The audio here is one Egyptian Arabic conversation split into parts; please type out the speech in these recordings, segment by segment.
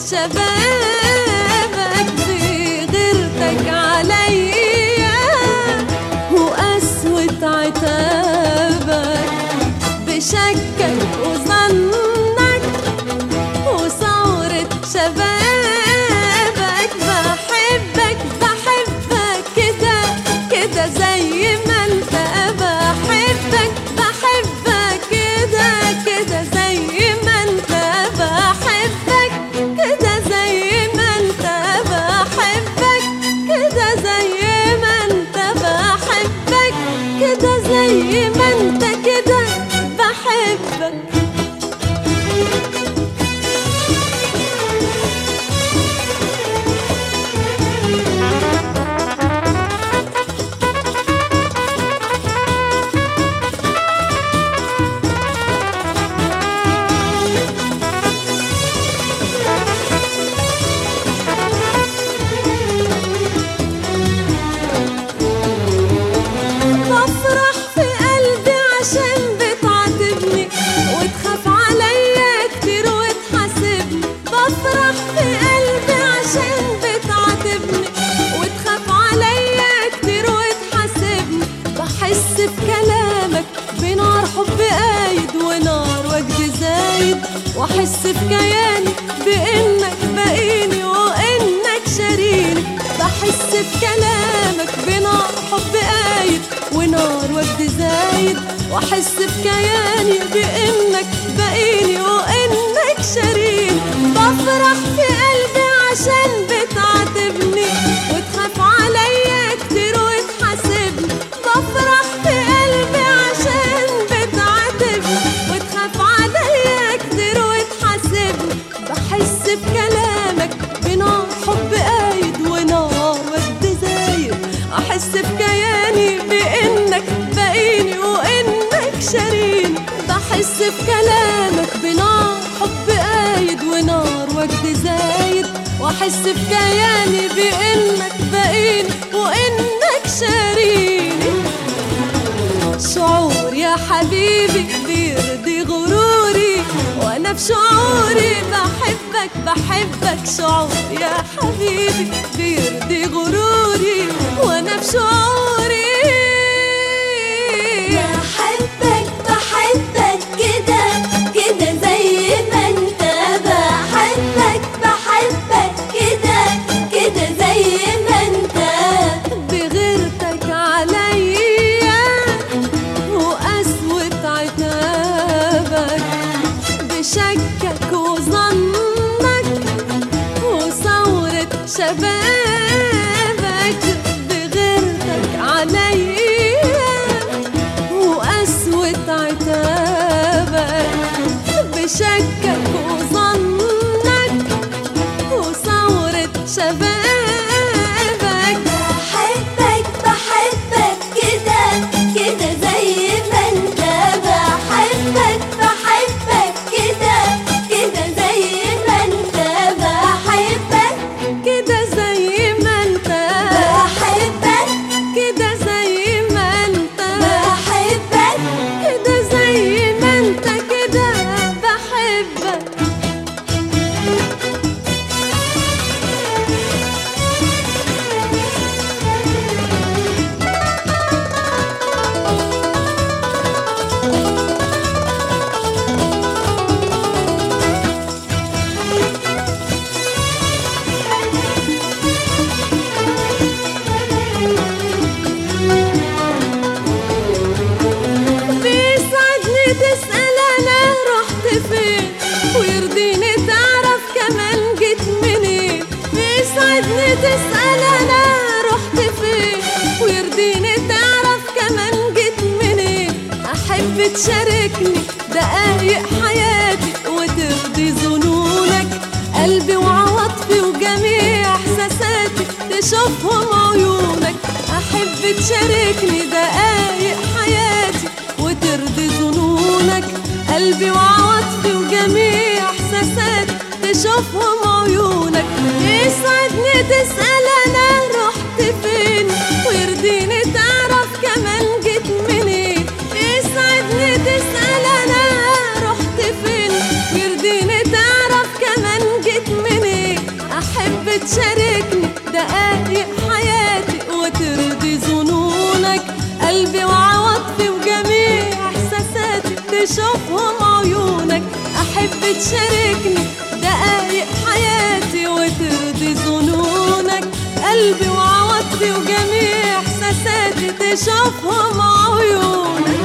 شبابك بغيرتك عليا وقسوة عتابك بشكك وظنك وثورة شبابك بحبك بحبك كده كده زي ما انت بحبك بحبك كده كده زي ما انت بحبك كده زي ما انت بحبك كده زي ما انت بحبك كده زي ما انت كده بحبك بفرح في قلبي عشان بتعاتبني وتخاف عليا كتير وتحاسبني بفرح في قلبي عشان بتعاتبني وتخاف عليا كتير وتحاسبني بحس بكلامك بنار حب قايد ونار وجد زايد واحس بكياني بانك باقيني وانك شاريني بحس بكلامك بنار حب قايد ونار وجد زايد واحس بكياني بانك باقيني وانك شاريني بفرح في قلبي عشان بتعاتبني وتخاف عليا كتير وتحاسبني بفرح في قلبي عشان بتعاتبني وتخاف عليا كتير وتحاسبني بحس بكلامك بنار حب قايد ونار ود زايد احس بكياني بانك باقيني وانك شاريني بحس بكلامك بنار حب قايد ونار وجد زايد واحس بكياني بانك باقيني وانك شاريني شعور يا حبيبي بيرضي غروري وانا في شعوري بحبك بحبك شعور يا حبيبي بيرضي غروري وانا في شعوري بحبك بحبك كده كده زي ما انت بحبك بحبك كده كده زي ما انت بغيرتك عليا وقسوة عتابك بشكك وظنك وثورة شبابك بغيرتك عليا وقسوة عتابك بشكك وظنك وثورة شبابك بحبك بحبك كده كده زي ما انت بحبك بحبك كده كده زي ما انت بحبك كده زي ما انت بحبك كده زي ما انت بحبك كده زي ما انت كده بحبك بيسعدني تسأل أنا رحت فين ويرضيني تعرف كمان جيت منين بيسعدني تسأل أنا رحت فين ويرضيني تعرف كمان جيت منين أحب تشاركني دقايق حياتي وترضي ظنونك قلبي وعواطفي وجميع إحساساتي تشوفهم عيونك أحب تشاركني دقايق حياتي وترضي ظنونك قلبي وعواطفي وجميع إحساساتي تشوفهم عيونك يسعدني تسأل أنا رحت فين ويرضيني تعرف كمان جيت منين يسعدني تسأل أنا رحت فين ويرضيني تعرف كمان جيت منين وتشاركني دقايق حياتي وترضي ظنونك قلبي وعواطفي وجميع احساساتي تشوفهم عيونك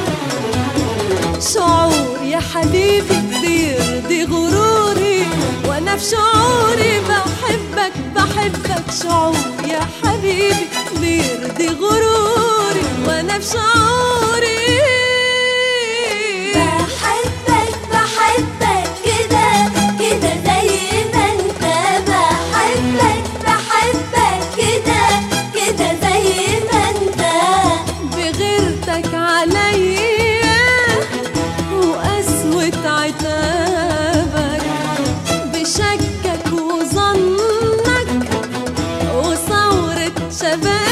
شعور يا حبيبي بيرضي غروري وانا في شعوري بحبك بحبك شعور يا حبيبي بيرضي غروري وانا في شعوري بحبك بحبك كده كده زي ما انت بحبك بحبك كده كده زي ما انت بغيرتك عليا وقسوة عتابك بشكك وظنك وثورة شبابك